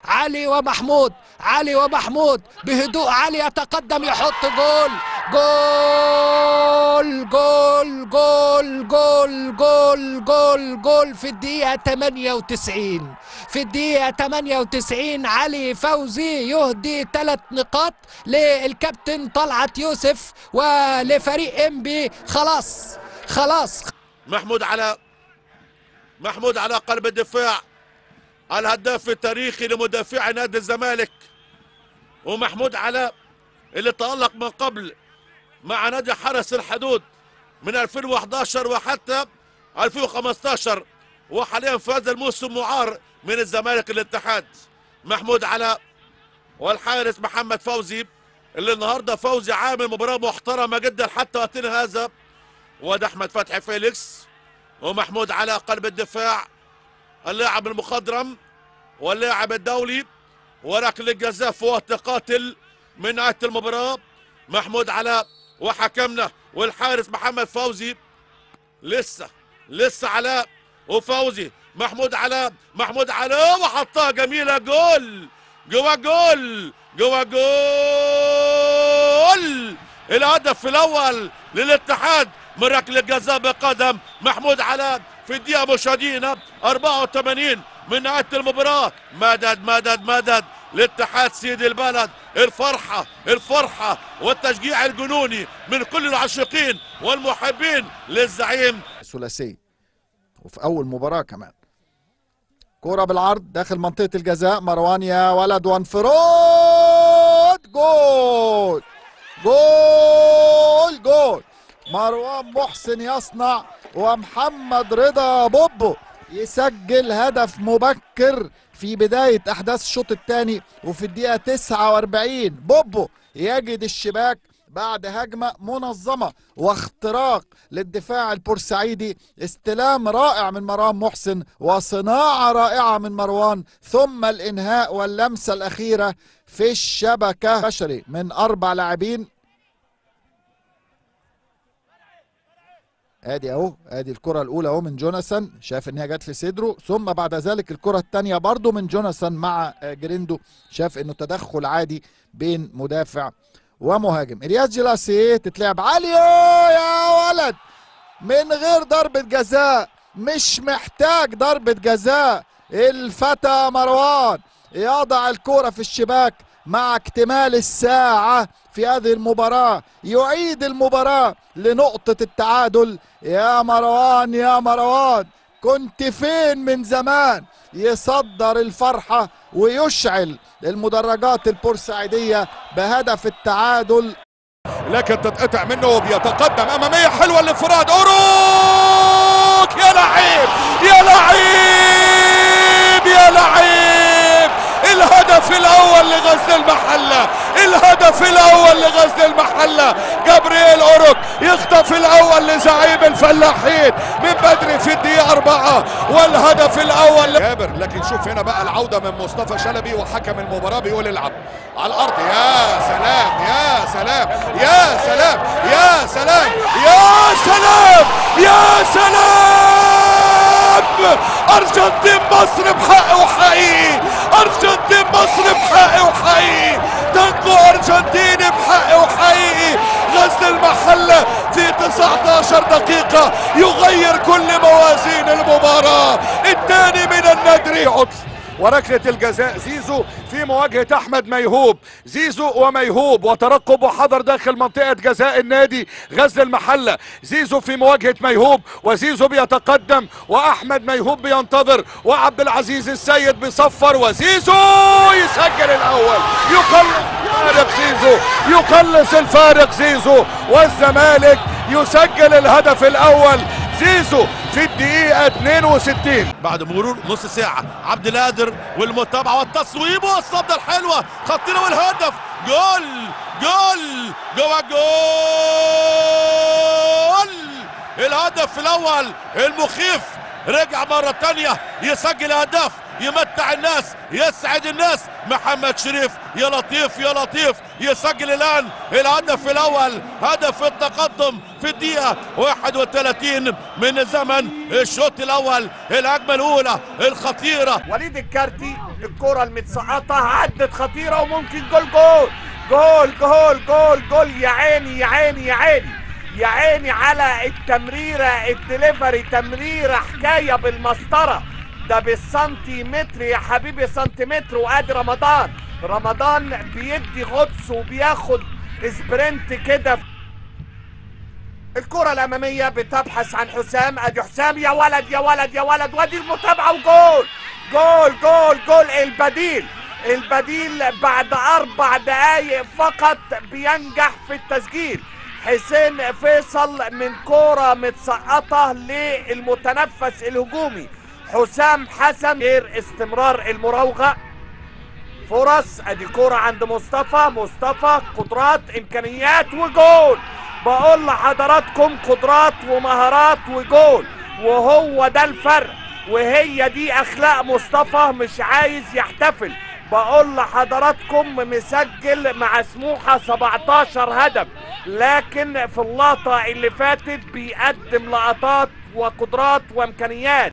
علي ومحمود علي ومحمود بهدوء علي يتقدم يحط جول جول جول جول جول جول جول جول في الدقيقة 98 في الدقيقة 98 علي فوزي يهدي ثلاث نقاط للكابتن طلعت يوسف ولفريق انبي خلاص خلاص محمود على محمود على قلب الدفاع الهداف التاريخي لمدافعي نادي الزمالك ومحمود على اللي تألق من قبل مع نادي حرس الحدود من 2011 وحتى 2015 وحاليا في هذا الموسم معار من الزمالك الاتحاد محمود على والحارس محمد فوزي اللي النهارده فوزي عامل مباراه محترمه جدا حتى وقتنا هذا وده احمد فتحي فيليكس ومحمود على قلب الدفاع اللاعب المخضرم واللاعب الدولي وركل الجزاء في وقت قاتل من نهايه المباراه محمود على وحكمنا والحارس محمد فوزي لسه لسه علاء وفوزي محمود علاء محمود علاء وحطها جميله جول جوا جول جوا جول الهدف الاول للاتحاد من ركله الجزاء بقدم محمود علاء في الدقيقه مشاهدينا 84 من نهايه المباراه مدد مدد مدد لاتحاد سيد البلد الفرحه الفرحه والتشجيع الجنوني من كل العاشقين والمحبين للزعيم ثلاثيه وفي اول مباراه كمان كرة بالعرض داخل منطقة الجزاء مروان يا ولد وانفراد جول جول جول مروان محسن يصنع ومحمد رضا بوبو يسجل هدف مبكر في بداية أحداث الشوط الثاني وفي الدقيقة 49 بوبو يجد الشباك بعد هجمة منظمة واختراق للدفاع البورسعيدي استلام رائع من مروان محسن وصناعة رائعة من مروان ثم الإنهاء واللمسة الأخيرة في الشبكة بشري من أربع لاعبين ادي اهو ادي الكرة الأولى اهو من جوناثان شاف ان هي جت في صدره ثم بعد ذلك الكرة الثانية برضو من جوناثان مع جريندو شاف انه تدخل عادي بين مدافع ومهاجم الياس جلاسي تتلعب عالية يا ولد من غير ضربة جزاء مش محتاج ضربة جزاء الفتى مروان يضع الكرة في الشباك مع اكتمال الساعة في هذه المباراة يعيد المباراة لنقطة التعادل يا مروان يا مروان كنت فين من زمان يصدر الفرحة ويشعل المدرجات البورسعيدية بهدف التعادل لكن تتقطع منه وبيتقدم اماميه حلوه الانفراد اوروك يا لعيب يا لعيب يا لعيب الهدف الاول لغزل المحله الهدف الاول لغزل المحله جبريل اوروك يخطف الاول لزعيم الفلاحين من بدري في الدقيقه أربعة والهدف الاول جابر لكن شوف هنا بقى العوده من مصطفى شلبي وحكم المباراه بيقول العب على الارض يا سلام يا سلام يا سلام يا سلام يا سلام يا سلام ارجنتين مصر بحق وحقيقي ارجنتين مصر بحق وحقيقي تنجو ارجنتيني بحق وحقيقي غزل المحلة في 19 دقيقة يغير كل موازين المباراة الثاني من الندري عطل وركلة الجزاء زيزو في مواجهة أحمد ميهوب زيزو وميهوب وترقب وحضر داخل منطقة جزاء النادي غزل المحلة زيزو في مواجهة ميهوب وزيزو بيتقدم وأحمد ميهوب بينتظر وعبد العزيز السيد بيصفر وزيزو يسجل الأول يقلص الفارق زيزو يقلص الفارق زيزو والزمالك يسجل الهدف الأول زيزو في الدقيقة 62 بعد مرور نص ساعة عبد القادر والمتابعة والتصويب والصدة الحلوة خطينا والهدف جول جول جوا جول الهدف الأول المخيف رجع مرة تانية يسجل أهداف يمتع الناس يسعد الناس محمد شريف يا لطيف يا لطيف يسجل الان الهدف الاول هدف التقدم في الدقيقه 31 من زمن الشوط الاول الهجمه الاولى الخطيره وليد الكارتي الكرة المتسقطة عدت خطيرة وممكن جول جول جول جول جول جول يا عيني يا عيني يا عيني يا عيني على التمريرة الدليفري تمريرة حكاية بالمسطرة ده بالسنتيمتر يا حبيبي سنتيمتر وادي رمضان رمضان بيدي غطس وبياخد سبرنت كده الكرة الأمامية بتبحث عن حسام أدي حسام يا ولد يا ولد يا ولد وادي المتابعة وجول جول جول جول البديل البديل بعد أربع دقايق فقط بينجح في التسجيل حسين فيصل من كرة متسقطة للمتنفس الهجومي حسام حسن غير استمرار المراوغة فرص ادي كرة عند مصطفى مصطفى قدرات امكانيات وجول بقول لحضراتكم قدرات ومهارات وجول وهو ده الفرق وهي دي اخلاق مصطفى مش عايز يحتفل بقول لحضراتكم مسجل مع سموحة 17 هدف لكن في اللقطة اللي فاتت بيقدم لقطات وقدرات وامكانيات